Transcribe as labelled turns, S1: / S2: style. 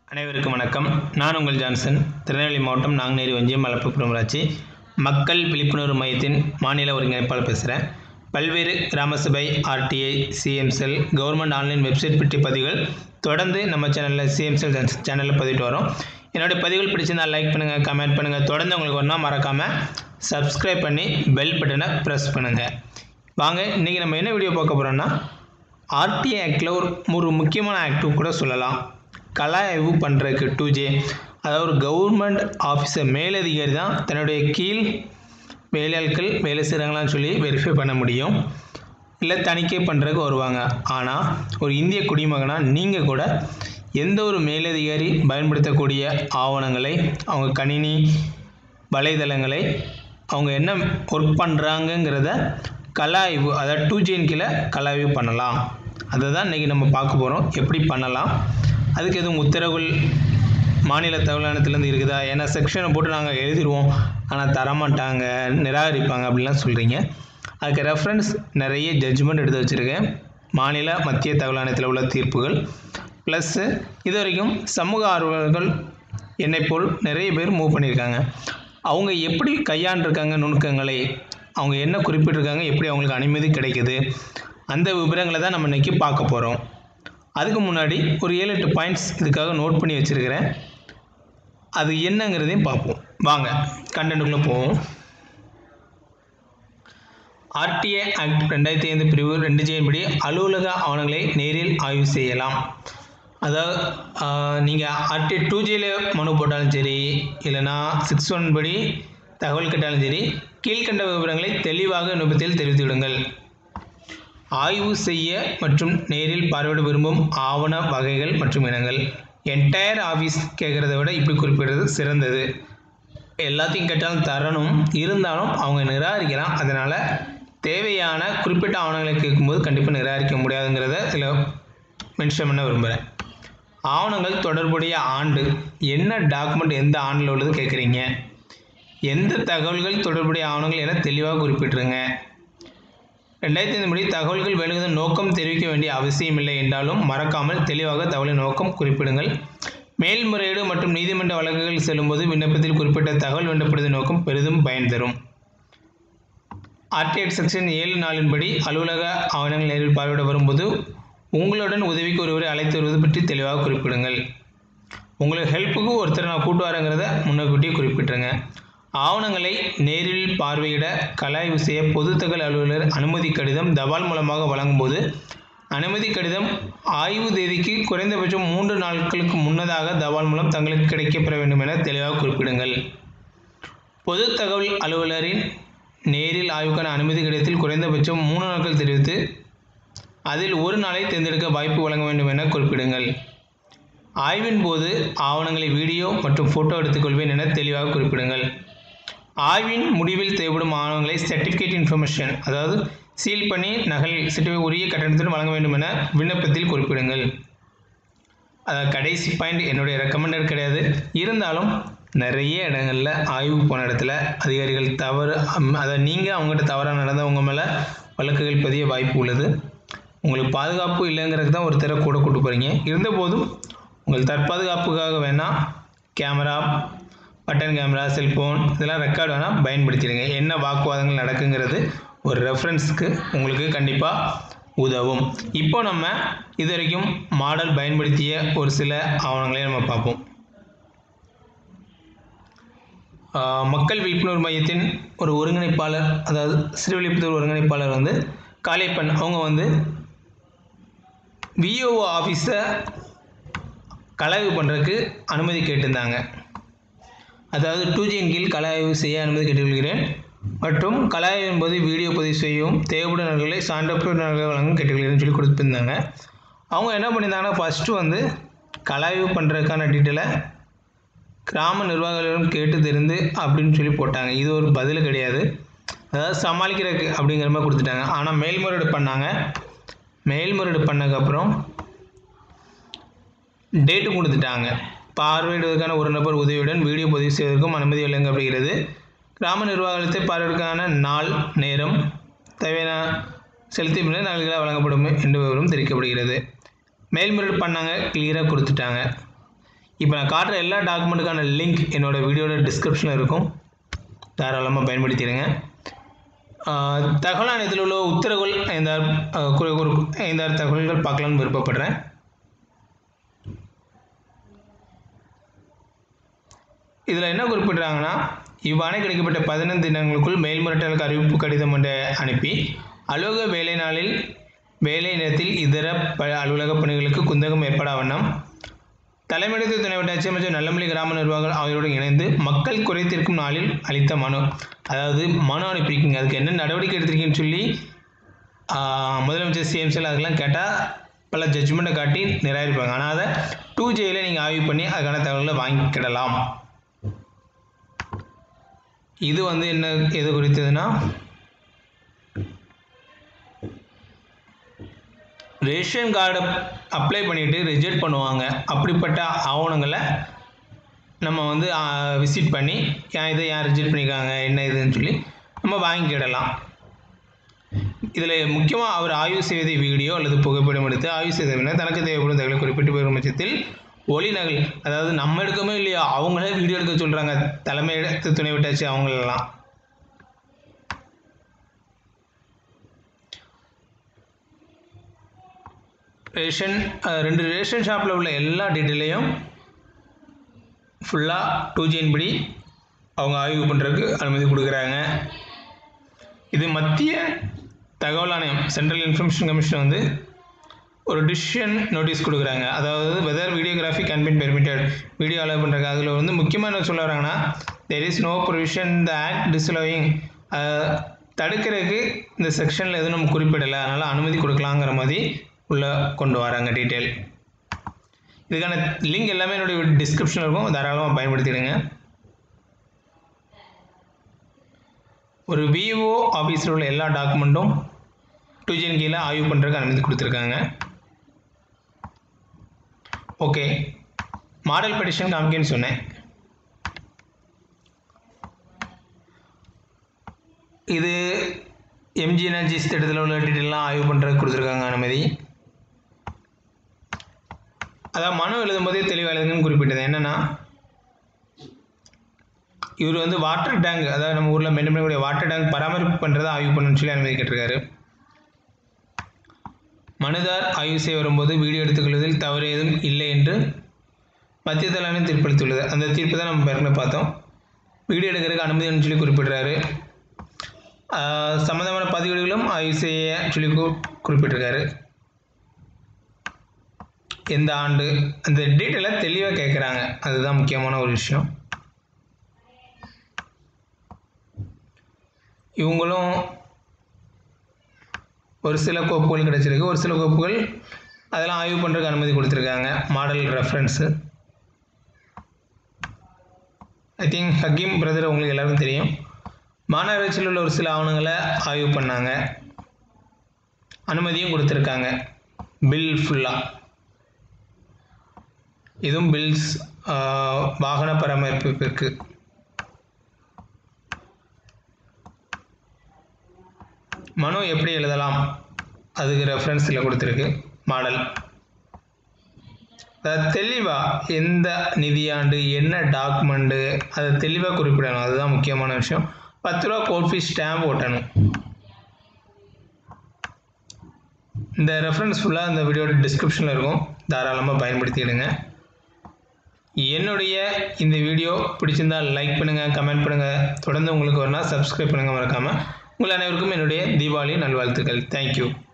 S1: அனைவருக்கும் வணக்கம் நான் உங்கள் ஜான்சன் திருநெல்வேலி மாவட்டம் நாங்குநேரி ஒன்றியம் மலப்புப்புறம் ஊராட்சி மக்கள் விழிப்புணர்வு மையத்தின் மாநில ஒருங்கிணைப்பாளர் பேசுகிறேன் பல்வேறு கிராம சபை RTI CM cell government online website பற்றி பதிவுகள் தொடர்ந்து நம்ம சேனலில் சிஎம்செல் சேனலில் பதிவிட்டு வரோம் என்னுடைய பதிவுகள் பிடிச்சிருந்தால் லைக் பண்ணுங்கள் கமெண்ட் பண்ணுங்கள் தொடர்ந்து உங்களுக்கு ஒன்றா மறக்காமல் சப்ஸ்கிரைப் பண்ணி பெல் பட்டனை ப்ரெஸ் பண்ணுங்கள் வாங்க இன்றைக்கி நம்ம என்ன வீடியோ பார்க்க போகிறோம்னா ஆர்டிஐ ஆக்டில் ஒரு ஒரு முக்கியமான ஆக்டிவ் கூட சொல்லலாம் கலா ஆய்வு பண்ணுறதுக்கு டூ ஜே அதாவது ஒரு கவர்மெண்ட் ஆஃபீஸர் மேலதிகாரி தான் தன்னுடைய கீழ் வேலையாட்கள் வேலை செய்கிறாங்களான்னு சொல்லி வெரிஃபை பண்ண முடியும் இல்லை தணிக்கை பண்ணுறதுக்கு வருவாங்க ஆனால் ஒரு இந்திய குடிமகனாக நீங்கள் கூட எந்த ஒரு மேலதிகாரி பயன்படுத்தக்கூடிய ஆவணங்களை அவங்க கணினி வலைதளங்களை அவங்க என்ன ஒர்க் பண்ணுறாங்கங்கிறத கலாய்வு அதாவது டூ ஜியின் கீழே கலாய்வு பண்ணலாம் அதை தான் இன்றைக்கி நம்ம பார்க்க போகிறோம் எப்படி பண்ணலாம் அதுக்கு எதுவும் உத்தரவுகள் மாநில தகவல் ஆணையத்துலேருந்து இருக்குதா ஏன்னா செக்ஷனை போட்டு நாங்கள் எழுதிடுவோம் ஆனால் தரமாட்டாங்க நிராகரிப்பாங்க அப்படிலாம் சொல்கிறீங்க அதுக்கு ரெஃபரன்ஸ் நிறைய ஜட்ஜ்மெண்ட் எடுத்து வச்சுருக்கேன் மாநில மத்திய தகவல் ஆணையத்தில் உள்ள தீர்ப்புகள் ப்ளஸ்ஸு இது வரைக்கும் சமூக ஆர்வலர்கள் என்னை போல் நிறைய பேர் மூவ் பண்ணியிருக்காங்க அவங்க எப்படி கையாண்டிருக்காங்க நுணுக்கங்களை அவங்க என்ன குறிப்பிட்டிருக்காங்க எப்படி அவங்களுக்கு அனுமதி கிடைக்குது அந்த விவரங்களை தான் நம்ம இன்றைக்கி பார்க்க போகிறோம் அதுக்கு முன்னாடி ஒரு ஏழு எட்டு பாயிண்ட்ஸ் இதுக்காக நோட் பண்ணி வச்சுருக்கிறேன் அது என்னங்கிறதையும் பார்ப்போம் வாங்க கண்டென்ட்டுக்குள்ளே போவோம் ஆர்டிஏ ஆக்ட் ரெண்டாயிரத்தி ஐந்து பிரிவு ரெண்டு ஜெயின்படி அலுவலக ஆவணங்களை நேரில் ஆய்வு செய்யலாம் அதாவது நீங்கள் ஆர்டிஏ டூ ஜியில் மனு போட்டாலும் சரி இல்லைனா சிக்ஸ் ஒன் படி தகவல் கேட்டாலும் சரி கீழ்கண்ட விவரங்களை தெளிவாக விண்ணப்பத்தில் தெரிவித்துவிடுங்கள் ஆய்வு செய்ய மற்றும் நேரில் பார்வையிட விரும்பும் ஆவண வகைகள் மற்றும் இனங்கள் என்டையர் ஆஃபீஸ் கேட்குறத விட இப்படி குறிப்பிடுறது சிறந்தது எல்லாத்தையும் கேட்டாலும் தரணும் இருந்தாலும் அவங்க நிராகரிக்கலாம் அதனால் தேவையான குறிப்பிட்ட ஆவணங்களை கேட்கும்போது கண்டிப்பாக நிராகரிக்க முடியாதுங்கிறத இதில் மென்ஷன் பண்ண விரும்புகிறேன் ஆவணங்கள் தொடர்புடைய ஆண்டு என்ன டாக்குமெண்ட் எந்த ஆண்டில் உள்ளது கேட்குறீங்க எந்த தகவல்கள் தொடர்புடைய ஆவணங்கள் என தெளிவாக குறிப்பிட்டுருங்க ரெண்டாயிரத்தி ஐந்து படி தகவல்கள் வேணுகிற நோக்கம் தெரிவிக்க வேண்டிய அவசியமில்லை என்றாலும் மறக்காமல் தெளிவாக தகவலின் நோக்கம் குறிப்பிடுங்கள் மேல்முறையீடு மற்றும் நீதிமன்ற வழக்குகள் செல்லும்போது விண்ணப்பத்தில் குறிப்பிட்ட தகவல் வேண்டப்படுவதன் நோக்கம் பெரிதும் பயன் தரும் ஆர்டிஎட் செக்ஷன் ஏழு நாளின்படி அலுவலக ஆவணங்கள் நேரில் பார்வையிட வரும்போது உங்களுடன் உதவிக்கு ஒருவரை அழைத்து வருவது பற்றி தெளிவாக குறிப்பிடுங்கள் உங்களுக்கு ஹெல்ப்புக்கு ஒருத்தர் நான் கூட்டு வரேங்கிறத முன்னக்கூட்டியே குறிப்பிட்டுருங்க ஆவணங்களை நேரில் பார்வையிட கலாய்வு செய்ய பொது தகவல் அலுவலர் அனுமதி கடிதம் தபால் மூலமாக வழங்கும்போது அனுமதி கடிதம் ஆய்வு தேதிக்கு குறைந்தபட்சம் மூன்று நாட்களுக்கு முன்னதாக தபால் மூலம் தங்களுக்கு கிடைக்கப்பெற வேண்டும் என தெளிவாக குறிப்பிடுங்கள் பொது தகவல் அலுவலரின் நேரில் ஆய்வுக்கான அனுமதி கடிதத்தில் குறைந்தபட்சம் மூணு நாட்கள் தெரிவித்து அதில் ஒரு நாளை தேர்ந்தெடுக்க வாய்ப்பு வழங்க வேண்டும் என குறிப்பிடுங்கள் ஆய்வின் போது ஆவணங்களை வீடியோ மற்றும் ஃபோட்டோ எடுத்துக்கொள்வேன் என தெளிவாக குறிப்பிடுங்கள் ஆய்வின் முடிவில் தேவைப்படும் ஆவணங்களை சர்டிஃபிகேட் இன்ஃபர்மேஷன் அதாவது சீல் பண்ணி நகல் சர்டிஃபிகேட் உரிய கட்டணத்துடன் வழங்க வேண்டும் என விண்ணப்பத்தில் குறிப்பிடுங்கள் அதாவது கடைசி பாயிண்ட் என்னுடைய ரெக்கமெண்டர் கிடையாது இருந்தாலும் நிறைய இடங்களில் ஆய்வு போன இடத்துல அதிகாரிகள் தவறு அதை நீங்கள் அவங்ககிட்ட தவறாக நடந்தால் உங்கள் மேலே வழக்குகள் பதிய வாய்ப்பு உள்ளது உங்களுக்கு பாதுகாப்பு இல்லைங்கிறதுக்கு தான் ஒருத்தரை கூட கூட்டு போகிறீங்க இருந்தபோதும் உங்கள் தற்பாதுகாப்புக்காக வேணால் கேமரா பட்டன் கேமரா செல்ஃபோன் இதெல்லாம் ரெக்கார்டு வேணால் பயன்படுத்திடுங்க என்ன வாக்குவாதங்கள் நடக்குங்கிறது ஒரு ரெஃபரன்ஸுக்கு உங்களுக்கு கண்டிப்பாக உதவும் இப்போ நம்ம இது வரைக்கும் மாடல் பயன்படுத்திய ஒரு சில ஆவணங்களை நம்ம பார்ப்போம் மக்கள் விழிப்புணர்வு மையத்தின் ஒரு ஒருங்கிணைப்பாளர் அதாவது சிறுவிழிப்புணர்வு ஒருங்கிணைப்பாளர் வந்து காளியப்பன் அவங்க வந்து விஓஓ ஆஃபீஸை கலாய்வு பண்ணுறதுக்கு அனுமதி கேட்டிருந்தாங்க அதாவது டூ ஜியின் கீழ் கலாய்வு செய்ய அனுமதி கேட்டுக்கொள்கிறேன் மற்றும் கலாய்வின் போது வீடியோ பதிவு செய்யும் தேவைப்படும் நகல்களை சான்றப்பட்ட நகல்களை வழங்கும் கேட்டுக்கொள்கிறேன்னு சொல்லி கொடுத்துருந்தாங்க அவங்க என்ன பண்ணியிருந்தாங்கன்னா ஃபஸ்ட்டு வந்து கலாய்வு பண்ணுறதுக்கான டீட்டெயிலை கிராம நிர்வாகிகளிடம் கேட்டு தெரிந்து அப்படின்னு சொல்லி போட்டாங்க இது ஒரு பதில் கிடையாது அதாவது சமாளிக்கிறதுக்கு அப்படிங்கிற மாதிரி கொடுத்துட்டாங்க ஆனால் மேல்முறையீடு பண்ணாங்க மேல்முறையீடு பண்ணதுக்கப்புறம் டேட்டு கொடுத்துட்டாங்க பார்வையிடுவதற்கான ஒரு நபர் உதவியுடன் வீடியோ பதிவு செய்வதற்கும் அனுமதி வழங்கப்படுகிறது கிராம நிர்வாகத்தை பார்வையிடுவதற்கான நாள் நேரம் தேவையான செலுத்திய பின்னர் நகல்களாக வழங்கப்படும் என்ற விவரம் தெரிவிக்கப்படுகிறது மேல்முறையீடு பண்ணாங்க கிளியராக கொடுத்துட்டாங்க இப்போ நான் காட்டுற எல்லா டாக்குமெண்ட்டுக்கான லிங்க் என்னோட வீடியோட டிஸ்கிரிப்ஷனில் இருக்கும் தாராளமாக பயன்படுத்திடுங்க ஆஹ் தகவல் ஆணையத்தில் உள்ள உத்தரவுகள் ஐந்தாறு ஆஹ் ஒரு ஒரு ஐந்தாறு தகவல்கள் பார்க்கலாம்னு விருப்பப்படுறேன் இதில் என்ன குறிப்பிட்றாங்கன்னா இவ்வாணை கிடைக்கப்பட்ட பதினைந்து தினங்களுக்குள் மேல்முறைட்டாளருக்கு அறிவிப்பு கடிதம் ஒன்றை அனுப்பி அலுவலக வேலை நாளில் வேலை நேரத்தில் இதர ப அலுவலக பணிகளுக்கு குந்தகம் ஏற்படா வண்ணம் தலைமையிடத்து துணை வட்டாட்சி மற்றும் நல்லமல்லி கிராம நிர்வாகிகள் ஆகியோருடன் இணைந்து மக்கள் குறைத்திருக்கும் நாளில் அளித்த மனு அதாவது மனு அனுப்பியிருக்கீங்க அதுக்கு என்ன நடவடிக்கை எடுத்திருக்கீங்கன்னு சொல்லி ஆஹ், முதலமைச்சர் சிஎம்சியில் அதுக்கெல்லாம் கேட்டால் பல ஜட்ஜ்மெண்ட்டை காட்டி நிராகரிப்பாங்க ஆனால் அதை டூ ஜேயில் நீங்கள் ஆய்வு பண்ணி அதுக்கான தகவல்களை வாங்கிக்கிடலாம் இது வந்து என்ன எது குறித்ததுன்னா ரேஷன் கார்டு அப்ளை பண்ணிவிட்டு ரிஜெக்ட் பண்ணுவாங்க அப்படிப்பட்ட ஆவணங்களை நம்ம வந்து விசிட் பண்ணி ஏன் இதை ஏன் ரிஜெக்ட் பண்ணியிருக்காங்க என்ன இதுன்னு சொல்லி நம்ம வாங்கிக்கிடலாம் இதில் முக்கியமாக அவர் ஆய்வு செய்வதை வீடியோ அல்லது புகைப்படம் எடுத்து ஆய்வு செய்த பின்னர் தனக்கு தேவைப்படும் தகவலை குறிப்பிட்டு பெறும் பட்சத்தில் ஒளி நகல் அதாவது நம்ம எடுக்கவே இல்லையா அவங்களே வீடியோ எடுக்க சொல்கிறாங்க தலைமை எடுத்து துணை விட்டாச்சு அவங்களெல்லாம் ரேஷன் அஹ், ரெண்டு ரேஷன் ஷாப்பில் உள்ள எல்லா டீட்டெயிலையும் ஃபுல்லாக டூ ஜியின் படி அவங்க ஆய்வு பண்ணுறதுக்கு அனுமதி கொடுக்குறாங்க இது மத்திய தகவல் ஆணையம் சென்ட்ரல் இன்ஃபர்மேஷன் கமிஷன் வந்து ஒரு டிசிஷன் நோட்டீஸ் கொடுக்குறாங்க அதாவது whether videography can be permitted video allow பண்ணுறாங்க அதில் வந்து முக்கியமாக என்ன சொல்ல வராங்கன்னா there is no provision the act disallowing தடுக்கிறதுக்கு இந்த செக்ஷனில் எதுவும் நம்ம குறிப்பிடலை அதனால் அனுமதி கொடுக்கலாங்கிற மாதிரி உள்ளே கொண்டு வராங்க டீட்டெயில் இதுக்கான லிங்க் எல்லாமே என்னுடைய டிஸ்கிரிப்ஷனில் இருக்கும் தாராளமாக பயன்படுத்திடுங்க ஒரு விஓ ஆஃபீஸில் உள்ள எல்லா டாக்குமெண்ட்டும் டூ ஜின் கீழே ஆய்வு பண்ணுறதுக்கு அனுமதி கொடுத்துருக்காங்க ஓகே மாடல் பெடிஷன் காமிக்கன்னு சொன்னேன் இது எம்ஜி எனர்ஜிஸ் திட்டத்தில் உள்ள டீட்டெயிலாம் ஆய்வு பண்ணுறதுக்கு கொடுத்துருக்காங்க அனுமதி அதான் மனு எழுதும் போதே தெளிவாக எழுதுங்கன்னு குறிப்பிட்டது என்னென்னா இவர் வந்து வாட்டர் டேங்க் அதாவது நம்ம ஊரில் மெயின்டைன் பண்ணக்கூடிய வாட்டர் டேங்க் பராமரிப்பு பண்ணுறதை ஆய்வு பண்ணணும்னு சொல்லி அனுமதி கேட்டிருக்காரு மனுதார் ஆய்வு செய்ய வரும்போது வீடியோ எடுத்துக்கொள்வதில் தவறு ஏதும் இல்லை என்று மத்திய தலைமை தீர்ப்பளித்துள்ளது அந்த தீர்ப்பு தான் நம்ம ஏற்கனவே பார்த்தோம் வீடியோ எடுக்கிறதுக்கு அனுமதின்னு சொல்லி குறிப்பிடுறாரு ஆஹ் சம்பந்தமான பதிவுகளும் ஆய்வு செய்ய சொல்லி கு- குறிப்பிட்டிருக்காரு எந்த ஆண்டு அந்த டீட்டெயிலை தெளிவாக கேட்குறாங்க அதுதான் முக்கியமான ஒரு விஷயம் இவங்களும் ஒரு சில கோப்புகள் கிடைச்சிருக்கு ஒரு சில கோப்புகள் அதெல்லாம் ஆய்வு பண்ணுறதுக்கு அனுமதி கொடுத்துருக்காங்க model reference I think Hakeem brother உங்களுக்கு எல்லாருக்கும் தெரியும் மாநகராட்சியில் உள்ள ஒரு சில ஆவணங்களை ஆய்வு பண்ணாங்க அனுமதியும் கொடுத்துருக்காங்க பில் ஃபுல்லாக இதுவும் பில்ஸ் வாகன பராமரிப்பிற்கு மனு எப்படி எழுதலாம் அதுக்கு ரெஃபரன்ஸில் கொடுத்துருக்கு மாடல் அதாவது தெளிவாக எந்த நிதியாண்டு என்ன டாக்குமெண்ட்டு அதை தெளிவாக குறிப்பிடணும் அதுதான் முக்கியமான விஷயம் பத்து ரூபா கோட் ஃபீஸ் ஸ்டாம்ப் ஒட்டணும் இந்த ரெஃபரன்ஸ் ஃபுல்லாக இந்த வீடியோ டிஸ்கிரிப்ஷனில் இருக்கும் தாராளமாக பயன்படுத்திடுங்க என்னுடைய இந்த வீடியோ பிடிச்சிருந்தால் லைக் பண்ணுங்கள் கமெண்ட் பண்ணுங்கள் தொடர்ந்து உங்களுக்கு வரனா சப்ஸ்கிரைப் பண்ணுங்கள் மறக்காமல் உங்கள் அனைவருக்கும் என்னுடைய தீபாவளி நல்வாழ்த்துக்கள் தேங்க்யூ